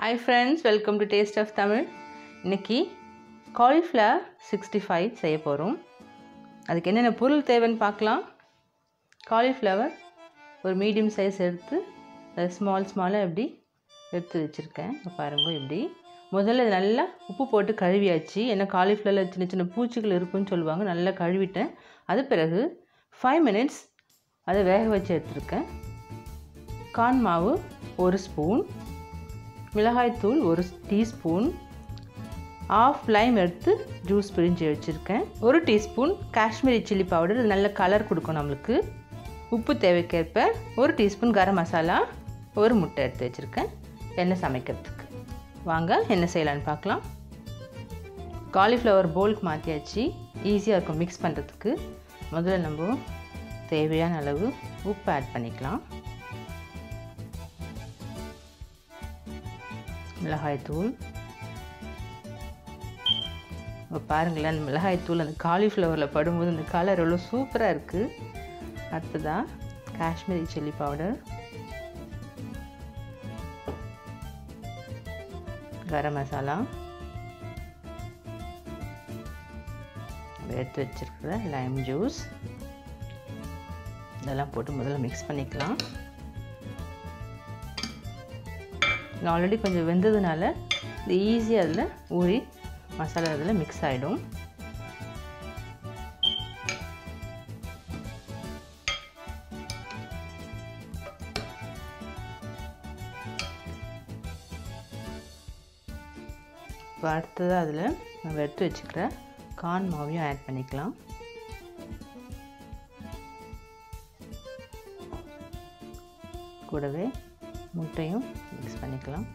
hi friends welcome to taste of Tamil இன்னைக்கு cauliflower sixty five செய்ய போகிறோம் அதுக்கு என்னென்ன பொருள் தேவைன்னு பார்க்கலாம் காலிஃப்ளவர் ஒரு மீடியம் சைஸ் எடுத்து அதை ஸ்மால் ஸ்மாலாக எப்படி எடுத்து வச்சுருக்கேன் இப்போ பாருங்க எப்படி முதல்ல இது நல்லா உப்பு போட்டு கழுவியாச்சு ஏன்னா காலிஃப்ளவரில் சின்ன சின்ன பூச்சிகள் இருக்குன்னு சொல்லுவாங்க நல்லா கழுவிட்டேன் அது பிறகு ஃபைவ் மினிட்ஸ் அதை வேக வச்சு எடுத்துருக்கேன் கான் மாவு ஒரு ஸ்பூன் மிளகாய்த்தூள் ஒரு டீஸ்பூன் ஆஃப் லைம் எடுத்து ஜூஸ் பிழிஞ்சு வச்சுருக்கேன் ஒரு டீஸ்பூன் காஷ்மீரி சில்லி பவுடர் இது நல்ல கலர் கொடுக்கும் நம்மளுக்கு உப்பு தேவைக்கேற்ப ஒரு டீஸ்பூன் கரம் மசாலா ஒரு முட்டை எடுத்து வச்சுருக்கேன் எண்ணெய் சமைக்கிறதுக்கு வாங்க என்ன செய்யலான்னு பார்க்கலாம் காலிஃப்ளவர் போல்க்கு மாற்றியாச்சு ஈஸியாக இருக்கும் மிக்ஸ் பண்ணுறதுக்கு முதல்ல நம்ம தேவையான அளவு உப்பு ஆட் பண்ணிக்கலாம் மிளகாய்த்தூள் இப்போ பாருங்களேன் அந்த மிளகாய்த்தூள் அந்த காலிஃப்ளவரில் படும்போது அந்த கலர் எவ்வளோ சூப்பராக இருக்குது அடுத்ததாக காஷ்மீரி சில்லி பவுடர் கரம் மசாலா எடுத்து வச்சுருக்கிற லைம் ஜூஸ் இதெல்லாம் போட்டு முதல்ல மிக்ஸ் பண்ணிக்கலாம் இது ஆல்ரெடி கொஞ்சம் வெந்ததுனால இது ஈஸியாக அதில் ஊறி மசாலா அதில் மிக்ஸ் ஆகிடும் இப்போ அடுத்ததாக அதில் நம்ம எடுத்து வச்சுக்கிற கார்ன் மாவையும் ஆட் பண்ணிக்கலாம் கூடவே முட்டையும் மிக்ஸ் பண்ணிக்கலாம்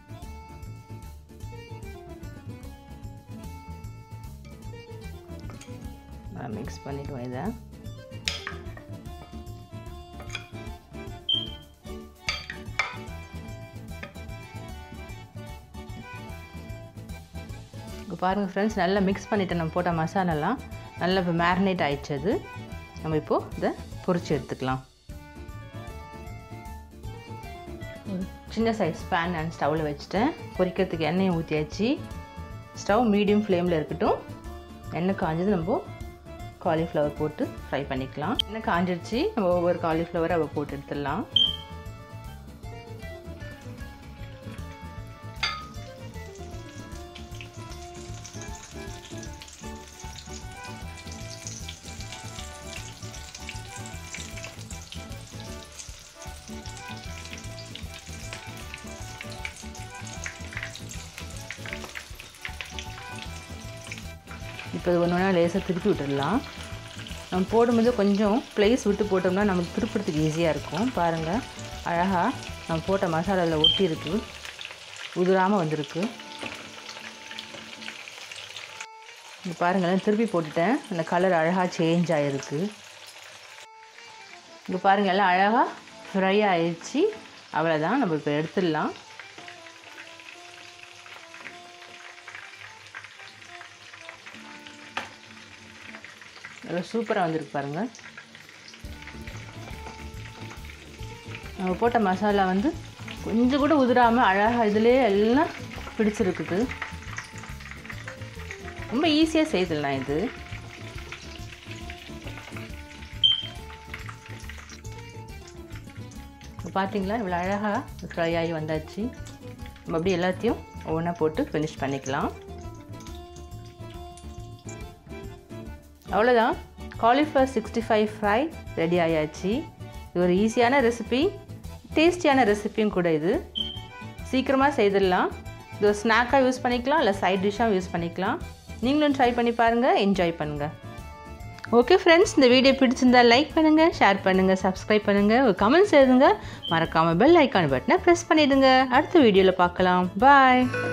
மிக்ஸ் பண்ணிடுவோம் இதை இப்போ பாருங்கள் ஃப்ரெண்ட்ஸ் நல்லா மிக்ஸ் பண்ணிவிட்டு நம்ம போட்ட மசாலாலாம் நல்லா இப்போ மேரினேட் ஆயிடுச்சு அது நம்ம இப்போது இதை பொரிச்சு எடுத்துக்கலாம் சின்ன சைஸ் பேன் நான் ஸ்டவ்வில் வச்சுட்டேன் பொரிக்கிறதுக்கு எண்ணெயை ஊற்றியாச்சு ஸ்டவ் மீடியம் ஃப்ளேமில் இருக்கட்டும் எண்ணெய் காஞ்சது நம்ம காலிஃப்ளவர் போட்டு ஃப்ரை பண்ணிக்கலாம் எண்ணெய் காஞ்சிடுச்சு நம்ம ஒவ்வொரு காலிஃப்ளவரை அவள் போட்டு எடுத்துடலாம் இப்போ இது ஒன்று ஒன்றா லேசாக திருப்பி விட்டுடலாம் நம்ம போடும்போது கொஞ்சம் ப்ளேஸ் விட்டு போட்டோம்னா நமக்கு திருப்புறதுக்கு ஈஸியாக இருக்கும் பாருங்கள் அழகாக நம்ம போட்ட மசாலாவில் ஒட்டி இருக்கு உதிராமல் வந்திருக்கு இங்கே பாருங்களேன் திருப்பி போட்டுட்டேன் அந்த கலர் அழகாக சேஞ்ச் ஆகிருக்கு இங்கே பாருங்கள் எல்லாம் அழகாக ஃப்ரை ஆயிடுச்சு அவ்வளோதான் நம்ம இப்போ எடுத்துடலாம் நல்லா சூப்பராக வந்திருக்கு பாருங்கள் நம்ம போட்ட மசாலா வந்து கொஞ்சம் கூட உதிராமல் அழகாக இதிலே எல்லாம் பிடிச்சிருக்குது ரொம்ப ஈஸியாக செய்திடலாம் இது இப்போ பார்த்தீங்களா இவ்வளோ அழகாக ஃப்ரை ஆகி வந்தாச்சு நம்ம அப்படியே எல்லாத்தையும் ஒவ்வொன்றா போட்டு ஃபினிஷ் பண்ணிக்கலாம் அவ்வளோதான் cauliflower sixty five fry ready ஆயாச்சு இது ஒரு ஈஸியான ரெசிபி டேஸ்டியான ரெசிபியும் கூட இது சீக்கிரமாக செய்திடலாம் இது ஒரு ஸ்நாக்காக யூஸ் பண்ணிக்கலாம் இல்லை சைட் டிஷ்ஷாக யூஸ் பண்ணிக்கலாம் நீங்களும் ட்ரை பண்ணி பாருங்கள் என்ஜாய் பண்ணுங்கள் ஓகே ஃப்ரெண்ட்ஸ் இந்த வீடியோ பிடிச்சிருந்தா லைக் பண்ணுங்கள் ஷேர் பண்ணுங்கள் சப்ஸ்கிரைப் பண்ணுங்கள் ஒரு கமெண்ட்ஸ் எழுதுங்க மறக்காமல் பெல் ஐக்கான் பட்டனை ப்ரெஸ் பண்ணிவிடுங்க அடுத்த வீடியோவில் பார்க்கலாம் பாய்